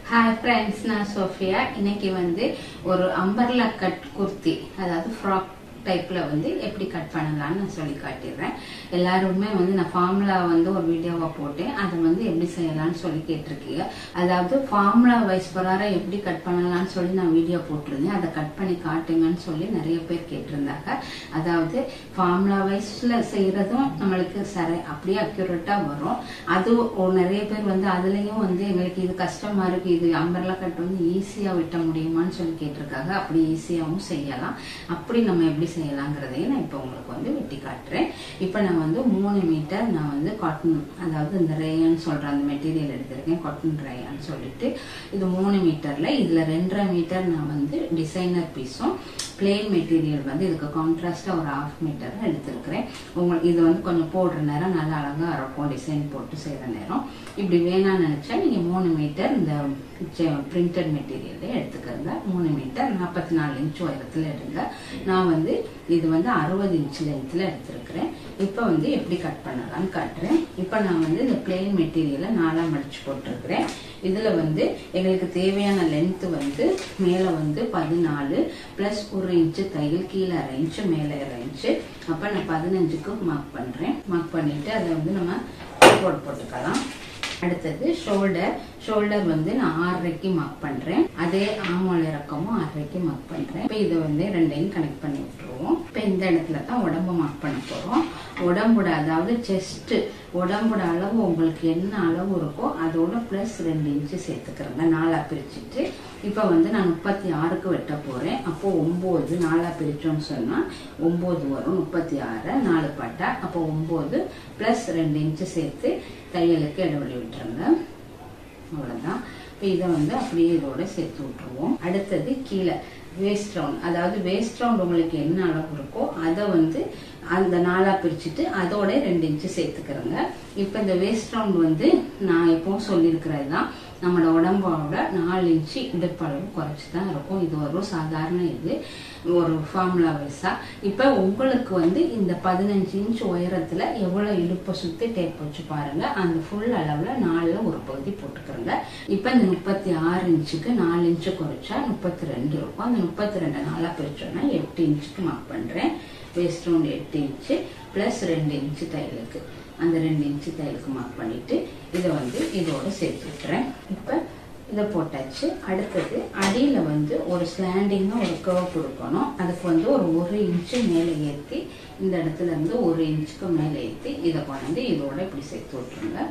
hi friends நான் Sofia இன்னைக்கு வந்து ஒரு அம்பர்லா கட் குர்த்தி அதாவது ஃப்ராக் டைப்ல வந்து எப்படி கட் பண்ணலாம்னு நான் சொல்லி காட்டிடுறேன் எல்லாருமே வந்து நான் ஃபார்முலா வந்து ஒரு வீடியோவா போட்டேன் அதை வந்து எப்படி செய்யலாம்னு சொல்லி கேட்டிருக்கீங்க அதாவது ஃபார்முலா வைஸ் பிரகாரம் எப்படி கட் பண்ணலாம்னு சொல்லி நான் வீடியோ போட்டிருந்தேன் அதை கட் பண்ணி காட்டுங்கன்னு சொல்லி நிறைய பேர் கேட்டிருந்தாங்க அதாவது ஃபார்முலா வைஸ்ல செய்யறதும் நம்மளுக்கு சரி அப்படியே அக்யூரேட்டா வரும் அது ஒரு நிறைய பேர் வந்து அதுலயும் வந்து எங்களுக்கு இது கஷ்டமா இருக்கு இது அம்பர்லா கட் வந்து ஈஸியா வெட்ட முடியுமான்னு சொல்லி கேட்டிருக்காங்க அப்படி ஈஸியாவும் செய்யலாம் அப்படி நம்ம எப்படி செய்யலாங்கிறதையும் நான் இப்போ உங்களுக்கு வந்து வெட்டி காட்டுறேன் இப்போ நான் வந்து மூணு மீட்டர் நான் வந்து காட்டன் அதாவது இந்த ரேயான்னு சொல்ற அந்த மெட்டீரியல் எடுத்திருக்கேன் காட்டன் ரேயான்னு சொல்லிட்டு இது மூணு மீட்டர்ல இதுல ரெண்டரை மீட்டர் நான் வந்து டிசைனர் பீஸும் பிளெயின் மெட்டீரியல் வந்து இதுக்கு கான்ட்ராஸ்டா ஒரு ஹாஃப் மீட்டர் எடுத்திருக்கிறேன் உங்களுக்கு இது வந்து கொஞ்சம் போடுற நேரம் நல்லா அழகா இருக்கும் டிசைன் போட்டு செய்யற நேரம் இப்படி வேணாம்னு நினைச்சா நீங்க மூணு மீட்டர் இந்த பிரிண்டட் மெட்டீரியல்ல எடுத்துக்கிறங்க மூணு மீட்டர் நாற்பத்தி நாலு இன்ச் உயரத்துல எடுங்க நான் வந்து இது வந்து அறுபது இன்ச் லென்த்ல எடுத்திருக்கிறேன் இப்போ வந்து எப்படி கட் பண்ணலாம்னு காட்டுறேன் இப்போ நான் வந்து இந்த பிளெயின் மெட்டீரியலை நாலா மடிச்சு போட்டிருக்கிறேன் இதுல வந்து எங்களுக்கு தேவையான லென்த் வந்து மேல வந்து பதினாலு பிளஸ் ஒரு இன்ச்சு தையல் கீழே அரை இன்ச்சு மேலே அரை இன்ச்சு அப்ப நான் பதினஞ்சுக்கு மார்க் பண்றேன் மார்க் பண்ணிட்டு அதை வந்து நம்ம போட்டு போட்டுக்கலாம் அடுத்தது ஷோல்டர் ஷோல்டர் வந்து நான் ஆறரைக்கு மார்க் பண்றேன் அதே ஆமோல் இறக்கமும் ஆறரைக்கு மார்க் பண்றேன் இப்போ இதை வந்து ரெண்டையும் கனெக்ட் பண்ணி விட்டுருவோம் இப்போ இந்த இடத்துல தான் உடம்பு மார்க் பண்ண போறோம் உடம்போட அதாவது செஸ்ட் உடம்போட அளவு உங்களுக்கு என்ன அளவு இருக்கோ அதோட பிளஸ் ரெண்டு இன்ச்சு சேர்த்துக்கிறேங்க நாலா பிரிச்சுட்டு இப்போ வந்து நான் முப்பத்தி ஆறுக்கு வெட்ட போறேன் அப்போ ஒன்பது நாலா பிரிச்சோம்னு சொன்னா ஒன்பது வரும் முப்பத்தி ஆறு நாலு பட்டா அப்போ ஒன்பது பிளஸ் ரெண்டு இன்ச்சு சேர்த்து தையலுக்கு இடைவெளி விட்டுருங்க அவ்வளவுதான் இப்போ இதை வந்து அப்படியே இதோட சேர்த்து விட்டுருவோம் அடுத்தது கீழே வேஸ்ட் ரவுண்ட் அதாவது வேஸ்ட் ரவுண்ட் உங்களுக்கு என்ன அளவு இருக்கோ அதை வந்து அந்த நாளா பிரிச்சுட்டு அதோட ரெண்டு இன்ச்சு சேர்த்துக்கிறேங்க இப்போ இந்த வேஸ்ட் ரவுண்ட் வந்து நான் எப்பவும் சொல்லியிருக்கிறது தான் நம்மளோட உடம்போட நாலு இன்ச்சு இடுப்பளவு குறைச்சி தான் இருக்கும் இது ஒரு சாதாரண இது ஒரு ஃபார்முலா வைஸா இப்போ உங்களுக்கு வந்து இந்த பதினஞ்சு இன்ச் உயரத்துல எவ்வளவு இடுப்பை சுத்தி டேப் வச்சு பாருங்க அந்த ஃபுல் அளவுல நாலுல ஒரு பகுதி போட்டுக்கிறோங்க இப்போ இந்த முப்பத்தி ஆறு இன்ச்சுக்கு நாலு இன்ச்சு குறைச்சா முப்பத்தி ரெண்டு இருக்கும் அந்த முப்பத்தி ரெண்டு நாளா பிரிச்சோன்னா எட்டு இன்ச்சுக்கு மார்க் பண்றேன் வேஸ்ட் ரவுண்ட் எட்டு இன்ச்சு பிளஸ் ரெண்டு இன்ச்சு தையலுக்கு அந்த ரெண்டு இன்ச்சு தையலுக்கு மார்க் பண்ணிட்டு இதை வந்து இதோட சேர்த்து விட்டுறேன் இப்போ இதை போட்டாச்சு அடுத்தது அடியில் வந்து ஒரு ஸ்லாண்டிங்காக ஒரு கர்வ் கொடுக்கணும் அதுக்கு வந்து ஒரு ஒரு இன்ச்சு மேலே ஏற்றி இந்த இடத்துல இருந்து ஒரு இன்ச்சுக்கு மேலே ஏற்றி இதை கொண்டாந்து இதோட இப்படி சேர்த்து விட்டுருங்க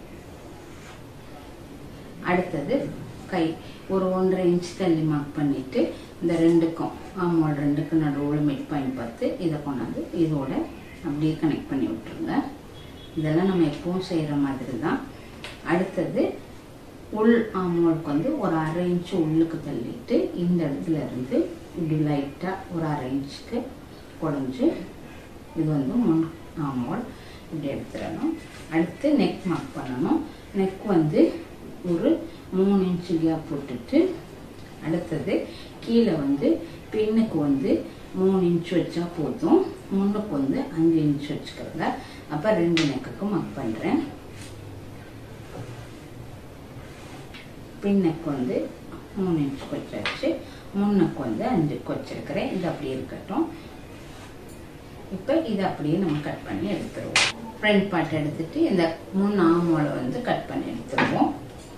அடுத்தது கை ஒரு ஒன்றரை இன்ச் தள்ளி மார்க் பண்ணிட்டு இந்த ரெண்டுக்கும் ஆமாம் ரெண்டுக்கும் நடுவில் மிட் பாயிண்ட் பார்த்து இதை கொண்டாந்து இதோட அப்படியே கனெக்ட் பண்ணி விட்டுருங்க இதெல்லாம் நம்ம எப்பவும் செய்கிற மாதிரி தான் அடுத்தது உள் ஆமோலுக்கு வந்து ஒரு அரை இன்ச்சு உள்ளுக்கு தள்ளிட்டு இந்த இடத்துல இருந்து இப்படி லைட்டாக ஒரு அரை இன்ச்சுக்கு குடஞ்சி இது வந்து முன் ஆமோல் இப்படி எடுத்துடணும் அடுத்து நெக் மார்க் பண்ணணும் நெக் வந்து ஒரு மூணு இன்ச்சு கேப் போட்டுட்டு அடுத்தது கீழே வந்து பின்னுக்கு வந்து மூணு இன்ச் வச்சா போதும் முன்னுக்கு வந்து அஞ்சு இன்ச் வச்சுக்கிறோங்க அப்போ ரெண்டு நெக்குக்கு மார்க் பண்ணுறேன் பின்னுக்கு வந்து மூணு இன்ச் வச்சாச்சு முன்னுக்கு வந்து அஞ்சுக்கு வச்சிருக்கிறேன் இது அப்படியே இருக்கட்டும் இப்போ இதை அப்படியே நம்ம கட் பண்ணி எடுத்துருவோம் ஃப்ரண்ட் பார்ட் எடுத்துட்டு இந்த முன் ஆமோலை வந்து கட் பண்ணி எடுத்துருவோம்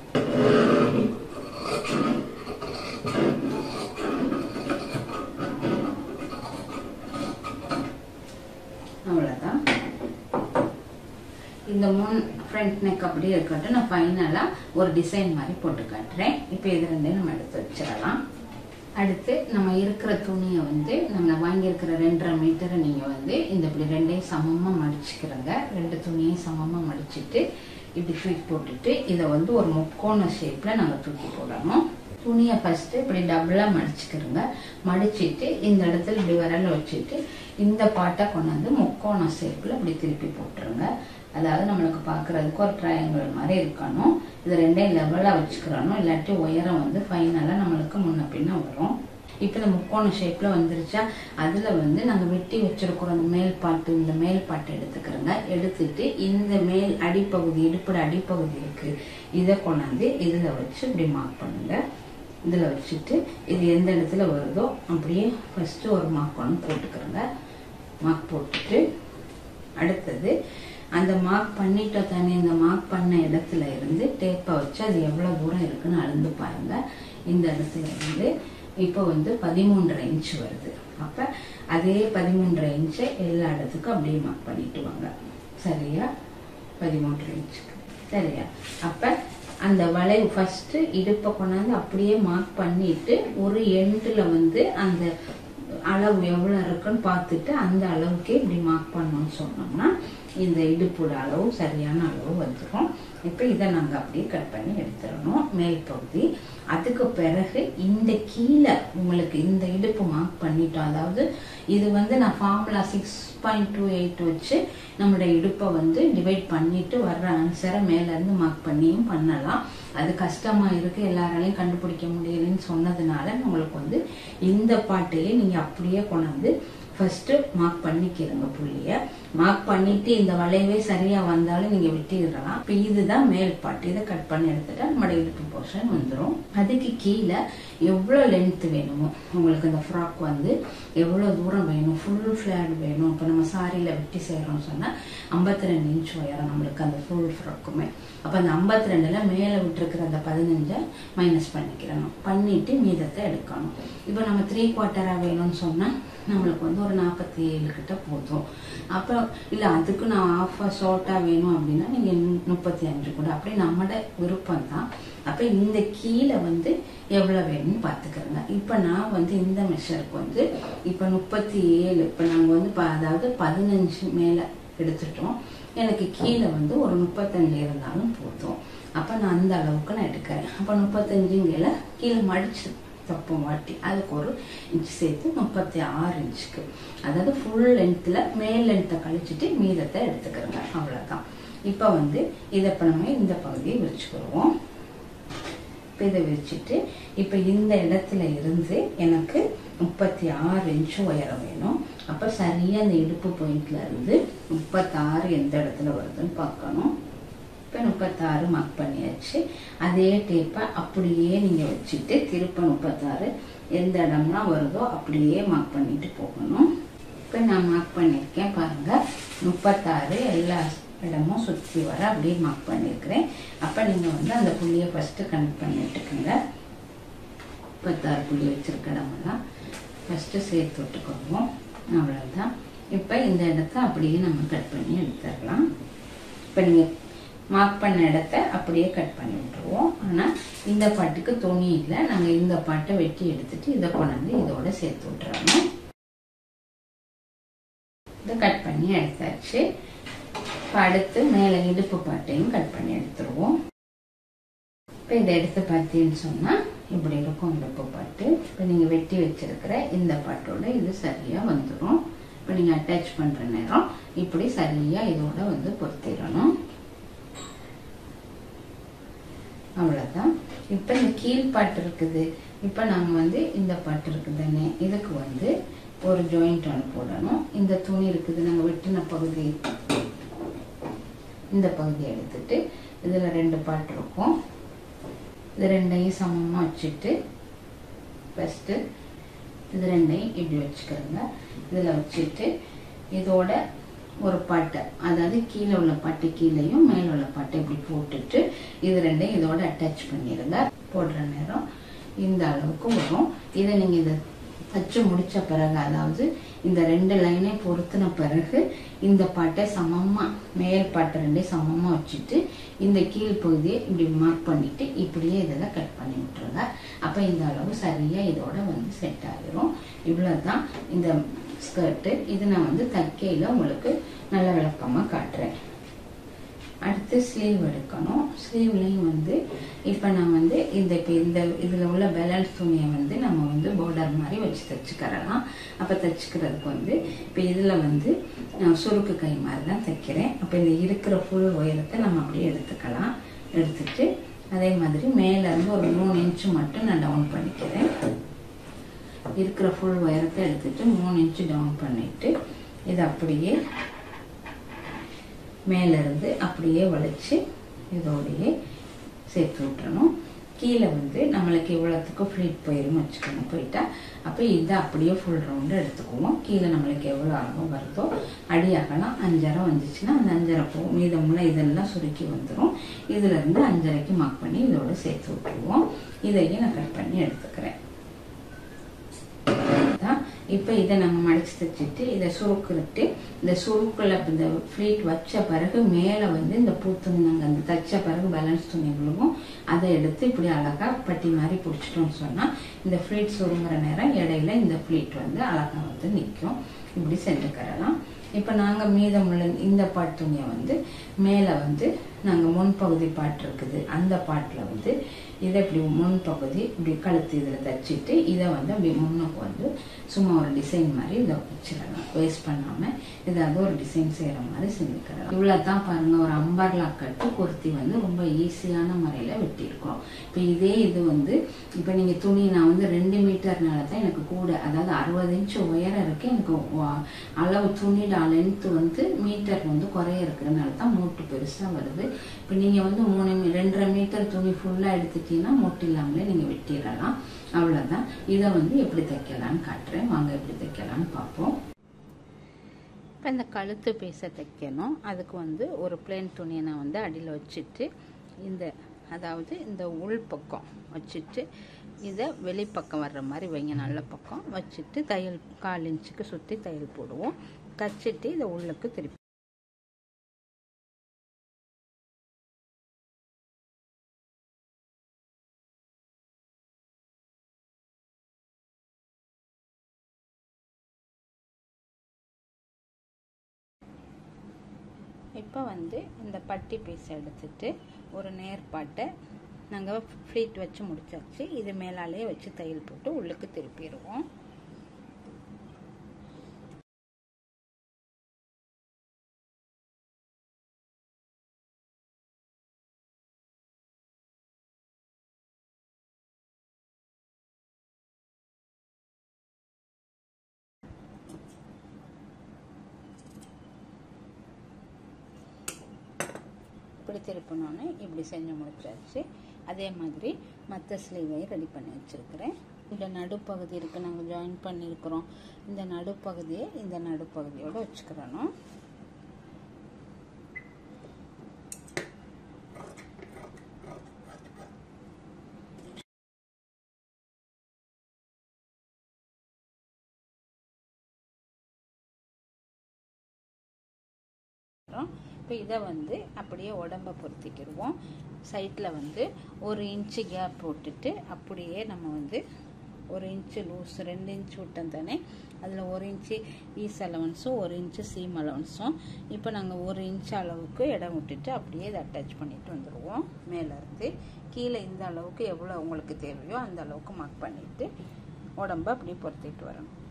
அவ்வளோதான் இந்த முன் ஃப்ரண்ட் நெக் அப்படியே இருக்கட்டும் நான் ஃபைனலாக ஒரு டிசைன் மாதிரி போட்டு காட்டுறேன் இப்போ இது ரெண்டையும் நம்ம எடுத்து வச்சிடலாம் அடுத்து நம்ம இருக்கிற துணியை வந்து நம்ம வாங்கியிருக்கிற ரெண்டரை மீட்டரை நீங்கள் வந்து இந்த இப்படி ரெண்டையும் சமமாக மடிச்சுக்கிறோங்க ரெண்டு துணியையும் சமமாக மடிச்சுட்டு இப்படி தூக்கி போட்டுட்டு இதை வந்து ஒரு முக்கோண ஷேப்பில் நாங்கள் தூக்கி போடணும் துணியை ஃபஸ்ட்டு இப்படி டபுளாக மடிச்சுக்கிறோங்க மடிச்சிட்டு இந்த இடத்துல இப்படி விரல வச்சுட்டு இந்த பாட்டை கொண்டாந்து முக்கோண ஷேப்பில் இப்படி திருப்பி போட்டுருங்க அதாவது நம்மளுக்கு பார்க்கறதுக்கு ஒரு ட்ரையாங்கிள் மாதிரி இருக்கணும் இது ரெண்டையும் லெவலாக வச்சுக்கிறணும் இல்லாட்டி உயரம் வந்து ஃபைனலாக நம்மளுக்கு முன்ன பின்ன வரும் இப்போ இந்த முக்கோண ஷேப்பில் வந்துருச்சா அதில் வந்து நாங்கள் வெட்டி வச்சிருக்கிறோம் அந்த மேல் பாட்டு இந்த மேல் பாட்டு எடுத்துக்கிறோங்க எடுத்துட்டு இந்த மேல் அடிப்பகுதி இடுப்போட அடிப்பகுதி இருக்கு இதை கொண்டாந்து இதில் வச்சு இப்படி மார்க் பண்ணுங்க இதில் வச்சுட்டு இது எந்த இடத்துல வருதோ அப்படியே ஃபஸ்ட்டு ஒரு மார்க் ஒன்று போட்டுக்கிறோங்க மார்க் போட்டுட்டு அடுத்தது அந்த மார்க் பண்ணிட்ட தானே இந்த மார்க் பண்ண இடத்துல இருந்து டேப்பை வச்சு அது எவ்வளோ தூரம் இருக்குன்னு அளந்து பாருங்க இந்த இடத்துல இருந்து இப்போ வந்து பதிமூன்றரை இன்ச் வருது அப்போ அதே பதிமூன்றரை இன்ச்சை எல்லா இடத்துக்கும் அப்படியே மார்க் பண்ணிட்டு வாங்க சரியா பதிமூன்றரை இன்ச்சுக்கு சரியா அப்போ அந்த வளைவு ஃபர்ஸ்ட் இடுப்பை கொண்டாந்து அப்படியே மார்க் பண்ணிட்டு ஒரு எண்டில் வந்து அந்த அளவு எவ்வளோ இருக்குன்னு பார்த்துட்டு அந்த அளவுக்கே இப்படி மார்க் பண்ணோம்னு சொன்னோம்னா இந்த இடுப்போட அளவு சரியான அளவு வந்துடும் இப்போ இதை நாங்கள் அப்படியே கட் பண்ணி எடுத்துடணும் மேல் பகுதி அதுக்கு பிறகு இந்த கீழே உங்களுக்கு இந்த இடுப்பு மார்க் பண்ணிட்டோம் அதாவது இது வந்து நான் formula six point two eight வச்சு நம்மளுடைய இடுப்பை வந்து டிவைட் பண்ணிட்டு வர்ற ஆன்சரை மேலேருந்து மார்க் பண்ணியும் பண்ணலாம் அது கஷ்டமா இருக்கு எல்லாராலையும் கண்டுபிடிக்க முடியலன்னு சொன்னதுனால உங்களுக்கு வந்து இந்த பாட்டையே நீங்க அப்படியே கொண்டாந்து ஃபர்ஸ்ட் மார்க் பண்ணிக்கிறங்க புள்ளிய மார்க் பண்ணிட்டு இந்த வளைவே சரியா வந்தாலும் நீங்க வெட்டிடலாம் இப்போ இதுதான் மேல் பாட்டு இதை கட் பண்ணி எடுத்துட்டா நம்மளோட இடுப்பு போர்ஷன் வந்துடும் அதுக்கு கீழே எவ்வளோ லென்த் வேணுமோ உங்களுக்கு இந்த ஃப்ராக் வந்து எவ்வளோ தூரம் வேணும் ஃபுல் ஃபிளாட் வேணும் இப்போ நம்ம சாரியில் வெட்டி செய்கிறோம்னு சொன்னால் ஐம்பத்தி ரெண்டு இன்ச் உயரம் நம்மளுக்கு அந்த ஃபுல் ஃப்ராக்குமே அப்போ அந்த ஐம்பத்தி ரெண்டில் மேலே விட்டுருக்கிற அந்த பதினஞ்சை மைனஸ் பண்ணிக்கிறணும் பண்ணிட்டு மீதத்தை எடுக்கணும் இப்போ நம்ம த்ரீ குவார்ட்டராக வேணும்னு சொன்னால் நம்மளுக்கு வந்து ஒரு நாற்பத்தி ஏழு கிட்ட போதும் அப்போ இல்லை அதுக்கு நான் ஆஃப் ஷார்ட்டாக வேணும் அப்படின்னா நீங்கள் முப்பத்தி அஞ்சு கூட அப்படி நம்மளோட விருப்பம் தான் அப்போ இந்த கீழே வந்து எவ்வளோ வேணும்னு பார்த்துக்கிறோங்க இப்போ நான் வந்து இந்த மெஷருக்கு வந்து இப்போ முப்பத்தி ஏழு இப்போ நாங்கள் வந்து ப- அதாவது பதினஞ்சு மேலே எடுத்துட்டோம் எனக்கு கீழே வந்து ஒரு முப்பத்தஞ்சு இருந்தாலும் போதும் அப்போ நான் அந்த அளவுக்கு நான் எடுக்கிறேன் அப்போ முப்பத்தஞ்சுங்கில கீழே மடிச்சு தப்போம் வாட்டி அதுக்கு ஒரு இன்ச் சேர்த்து முப்பத்தி ஆறு இன்ச்சுக்கு அதாவது ஃபுல் லென்த்தில் மேல் லென்த்தை கழிச்சிட்டு மீதத்தை எடுத்துக்கிறேங்க அவ்வளோதான் இப்போ வந்து இதை இப்போ நம்ம இந்த பகுதியை விரிச்சுக்கிடுவோம் இப்போ இதை விரிச்சிட்டு இப்போ இந்த இடத்துல இருந்து எனக்கு முப்பத்தி ஆறு இன்ச்சு உயரம் வேணும் அப்போ சரியாக அந்த இடுப்பு பாயிண்ட்ல இருந்து முப்பத்தாறு எந்த இடத்துல வருதுன்னு பார்க்கணும் இப்போ முப்பத்தாறு மார்க் பண்ணியாச்சு அதே டேப்பை அப்படியே நீங்கள் வச்சுட்டு திருப்ப முப்பத்தாறு எந்த இடம்னா வருதோ அப்படியே மார்க் பண்ணிட்டு போகணும் இப்போ நான் மார்க் பண்ணியிருக்கேன் பாருங்க முப்பத்தாறு எல்லா இடமும் சுற்றி வர அப்படியே மார்க் பண்ணியிருக்கிறேன் அப்போ நீங்கள் வந்து அந்த புள்ளியை ஃபஸ்ட்டு கனெக்ட் பண்ணி விட்டுக்கோங்க முப்பத்தாறு புள்ளி வச்சிருக்க இடமெல்லாம் ஃபஸ்ட்டு சேர்த்து விட்டுக்கோங்க அவ்வளோதான் இப்போ இந்த இடத்த அப்படியே நம்ம கட் பண்ணி எடுத்துடலாம் இப்போ நீங்கள் மார்க் பண்ண இடத்த அப்படியே கட் பண்ணி விட்டுருவோம் ஆனால் இந்த பாட்டுக்கு துணி இல்லை நாங்கள் இந்த பாட்டை வெட்டி எடுத்துட்டு இதை கொண்டாந்து இதோட சேர்த்து விட்டுறோம் இதை கட் பண்ணி எடுத்தாச்சு இப்போ அடுத்து மேலே இடுப்பு பாட்டையும் கட் பண்ணி எடுத்துருவோம் இப்போ இதை எடுத்து பார்த்தீங்கன்னு சொன்னால் இப்படி இருக்கும் இடுப்பு பாட்டு இப்போ நீங்கள் வெட்டி வச்சிருக்கிற இந்த பாட்டோட இது சரியாக வந்துடும் இப்போ நீங்கள் அட்டாச் பண்ணுற நேரம் இப்படி சரியாக இதோட வந்து பொருத்திடணும் அவ்வளோதான் இப்போ இந்த கீழ் பாட்டு இருக்குது இப்போ நாங்கள் வந்து இந்த பாட்டு இருக்குது தானே இதுக்கு வந்து ஒரு ஜாயிண்ட் ஒன்று போடணும் இந்த துணி இருக்குது நாங்கள் வெட்டின பகுதி இந்த பகுதியை எடுத்துட்டு இதில் ரெண்டு பாட்டு இருக்கும் இது ரெண்டையும் சமமாக வச்சுட்டு ஃபஸ்ட்டு இது ரெண்டையும் இப்படி வச்சுக்கிறோங்க இதில் வச்சுட்டு இதோட ஒரு பாட்டை அதாவது கீழே உள்ள பாட்டு கீழேயும் மேலே உள்ள பாட்டை இப்படி போட்டுட்டு இது ரெண்டையும் இதோட அட்டாச் பண்ணிடுங்க போடுற நேரம் இந்த அளவுக்கு வரும் இதை நீங்கள் இதை தச்சு முடிச்ச பிறகு அதாவது இந்த ரெண்டு லைனை பொருத்தின பிறகு இந்த பாட்டை சமமா மேல் பாட்டை ரெண்டையும் சமமா வச்சுட்டு இந்த கீழ் பகுதியை இப்படி மார்க் பண்ணிட்டு இப்படியே இதெல்லாம் கட் பண்ணி விட்டுருங்க அப்போ இந்த அளவு சரியா இதோட வந்து செட் ஆகிரும் இவ்வளவுதான் இந்த ஸ்கர்ட்டு இது நான் வந்து தைக்கையில உங்களுக்கு நல்ல விளக்கமா காட்டுறேன் அடுத்து ஸ்லீவ் எடுக்கணும் ஸ்லீவ்லையும் வந்து இப்போ நான் வந்து இந்த இப்போ இந்த இதில் உள்ள பேலன்ஸ் துணியை வந்து நம்ம வந்து பார்டர் மாதிரி வச்சு தைச்சுக்கிறலாம் அப்போ தைச்சுக்கிறதுக்கு வந்து இப்போ இதில் வந்து நான் சுருக்கு கை மாதிரி தான் தைக்கிறேன் அப்போ இந்த இருக்கிற ஃபுல் உயரத்தை நம்ம அப்படியே எடுத்துக்கலாம் எடுத்துட்டு அதே மாதிரி மேலே இருந்து ஒரு மூணு இன்ச்சு மட்டும் நான் டவுன் பண்ணிக்கிறேன் இருக்கிற ஃபுல் உயரத்தை எடுத்துட்டு மூணு இன்ச்சு டவுன் பண்ணிட்டு இதை அப்படியே மேல இருந்து அப்படியே வளைச்சு இதோடையே சேர்த்து விட்டுறணும் கீழே வந்து நம்மளுக்கு இவ்வளோத்துக்கு ஃப்ளீட் போயிரும் வச்சுக்கணும் போயிட்டா அப்போ இதை அப்படியே ஃபுல் ரவுண்டு எடுத்துக்குவோம் கீழே நம்மளுக்கு எவ்வளோ அகம் வருதோ அடி அகலம் அஞ்சரை வந்துச்சுன்னா அந்த அஞ்சரை போகும் மீதமுள்ள இதெல்லாம் சுருக்கி வந்துடும் இதுல இருந்து அஞ்சரைக்கு மார்க் பண்ணி இதோட சேர்த்து விட்டுருவோம் இதையும் நான் கட் பண்ணி எடுத்துக்கிறேன் தான் இப்போ இதை நம்ம மடிச்சு தைச்சிட்டு இதை சுருக்கிட்டு இந்த சுருக்கில் இந்த ஃப்ளீட் வச்ச பிறகு மேலே வந்து இந்த பூத்துணி நாங்கள் அந்த தைச்ச பிறகு பேலன்ஸ் துணி விழுவும் அதை எடுத்து இப்படி அழகா பட்டி மாதிரி பிடிச்சிட்டோம்னு சொன்னால் இந்த ஃப்ளீட் சுருங்குற நேரம் இடையில இந்த ஃப்ளீட் வந்து அழகா வந்து நிற்கும் இப்படி செஞ்சுக்கிறலாம் இப்போ நாங்கள் மீதமுள்ள இந்த பாட்டு துணியை வந்து மேலே வந்து நாங்கள் முன்பகுதி பாட்டு இருக்குது அந்த பாட்டில் வந்து இதை இப்படி முன்பகுதி இப்படி கழுத்து இதில் தச்சுட்டு இதை வந்து அப்படி முன்னுக்கு வந்து சும்மா ஒரு டிசைன் மாதிரி இதை வச்சிடலாம் வேஸ்ட் பண்ணாமல் ஏதாவது ஒரு டிசைன் செய்கிற மாதிரி செஞ்சுக்கலாம் இவ்வளோ தான் பாருங்கள் ஒரு அம்பர்லா கட்டு குர்த்தி வந்து ரொம்ப ஈஸியான முறையில் வெட்டியிருக்கோம் இப்போ இதே இது வந்து இப்போ நீங்கள் துணி நான் வந்து ரெண்டு மீட்டர்னால தான் எனக்கு கூட அதாவது அறுபது இன்ச்சு உயரம் இருக்கு எனக்கு வ- அளவு துணியோட லென்த் வந்து மீட்டர் வந்து குறைய இருக்கிறதுனால தான் மூட்டு பெருசாக வருது இப்போ நீங்கள் வந்து மூணு மீ- ரெண்டரை மீட்டர் துணி ஃபுல்லாக எடுத்துட்டீங்கன்னா மூட்டு இல்லாமலே நீங்கள் வெட்டிடலாம் அவ்வளோதான் இதை வந்து எப்படி தைக்கலாம்னு காட்டுறேன் வாங்க எப்படி தைக்கலாம்னு பார்ப்போம் இப்போ இந்த கழுத்து பீஸை தைக்கணும் அதுக்கு வந்து ஒரு பிளேன் துணியை நான் வந்து அடியில் வச்சுட்டு இந்த அதாவது இந்த உள் பக்கம் வச்சுட்டு இதை வெளிப்பக்கம் வர்ற மாதிரி வைங்க நல்ல பக்கம் வச்சுட்டு தையல் கால் இன்ச்சுக்கு சுற்றி தையல் போடுவோம் தச்சுட்டு இதை உள்ளுக்கு திருப்பி இப்போ வந்து இந்த பட்டி பீஸ் எடுத்துட்டு ஒரு நேர்பாட்டை நாங்கள் ஃப்ளீட் வச்சு முடிச்சாச்சு இது மேலாலே வச்சு தையல் போட்டு உள்ளுக்கு திருப்பிடுவோம் இப்படி திருப்பினோன்னே இப்படி செஞ்சு முடிச்சாச்சு அதே மாதிரி மற்ற ஸ்லீவையும் ரெடி பண்ணி வச்சுருக்கிறேன் இந்த நடுப்பகுதி இருக்குது நாங்கள் ஜாயின் பண்ணியிருக்கிறோம் இந்த நடுப்பகுதியை இந்த நடுப்பகுதியோடு வச்சுக்கிறணும் இப்போ இதை வந்து அப்படியே உடம்ப பொருத்திக்கிடுவோம் சைட்டில் வந்து ஒரு இன்ச்சு கேப் விட்டுட்டு அப்படியே நம்ம வந்து ஒரு இன்ச்சு லூஸ் ரெண்டு இன்ச்சு விட்டோம் தானே அதில் ஒரு இன்ச்சு ஈஸ் அலவன்ஸும் ஒரு இன்ச்சு சீம் அலவன்ஸும் இப்போ நாங்கள் ஒரு இன்ச் அளவுக்கு இடம் விட்டுட்டு அப்படியே இதை அட்டாச் பண்ணிட்டு வந்துடுவோம் மேலேருந்து கீழே இந்த அளவுக்கு எவ்வளோ உங்களுக்கு தேவையோ அந்த அளவுக்கு மார்க் பண்ணிவிட்டு உடம்ப அப்படியே பொருத்திட்டு வரணும்